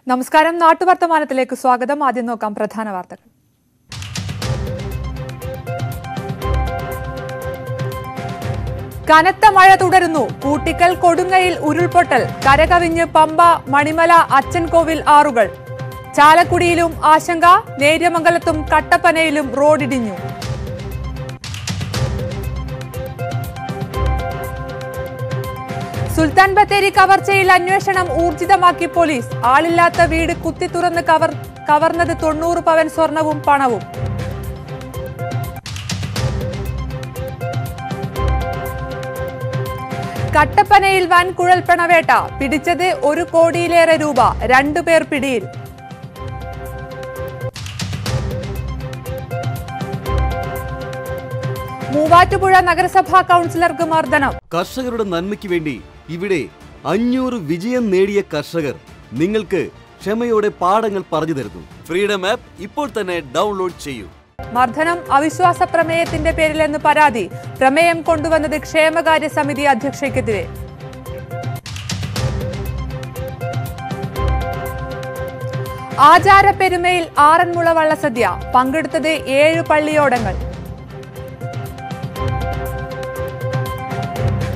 നമസ്കാരം നാട്ടുവർത്തമാനത്തിലേക്ക് സ്വാഗതം ആദ്യം നോക്കാം പ്രധാന വാർത്തകൾ കനത്ത മഴ തുടരുന്നു കൂട്ടിക്കൽ കൊടുങ്ങയിൽ ഉരുൾപൊട്ടൽ കരകവിഞ്ഞ് പമ്പ മണിമല അച്ചൻകോവിൽ ആറുകൾ ചാലക്കുടിയിലും ആശങ്ക നേര്യമംഗലത്തും കട്ടപ്പനയിലും റോഡിടിഞ്ഞു സുൽത്താൻ ബത്തേരി കവർച്ചയിൽ അന്വേഷണം ഊർജിതമാക്കി പോലീസ് ആളില്ലാത്ത വീട് കുത്തി തുറന്ന് കവർ കവർന്നത് തൊണ്ണൂറ് പവൻ സ്വർണവും പണവും കട്ടപ്പനയിൽ വൻ കുഴൽപ്പണവേട്ട പിടിച്ചത് ഒരു കോടിയിലേറെ രൂപ രണ്ടുപേർ പിടിയിൽ മൂവാറ്റുപുഴ നഗരസഭാ കൗൺസിലർക്ക് മർദ്ദനം കർഷകരുടെ നന്മയ്ക്ക് വേണ്ടി ഇവിടെ അഞ്ഞൂറ് വിജയം നേടിയ കർഷകർ നിങ്ങൾക്ക് ക്ഷമയോടെ പാഠങ്ങൾ പറഞ്ഞു തരുന്നു ഫ്രീഡം ആപ്പ് ഇപ്പോൾ തന്നെ ഡൗൺലോഡ് ചെയ്യൂ മർദ്ദനം അവിശ്വാസ പ്രമേയത്തിന്റെ പേരിലെന്ന് പരാതി പ്രമേയം കൊണ്ടുവന്നത് ക്ഷേമകാര്യ സമിതി അധ്യക്ഷയ്ക്കെതിരെ ആചാരപ്പെരുമയിൽ ആറന്മുള വള്ളസദ്യ പങ്കെടുത്തത് ഏഴ് പള്ളിയോടങ്ങൾ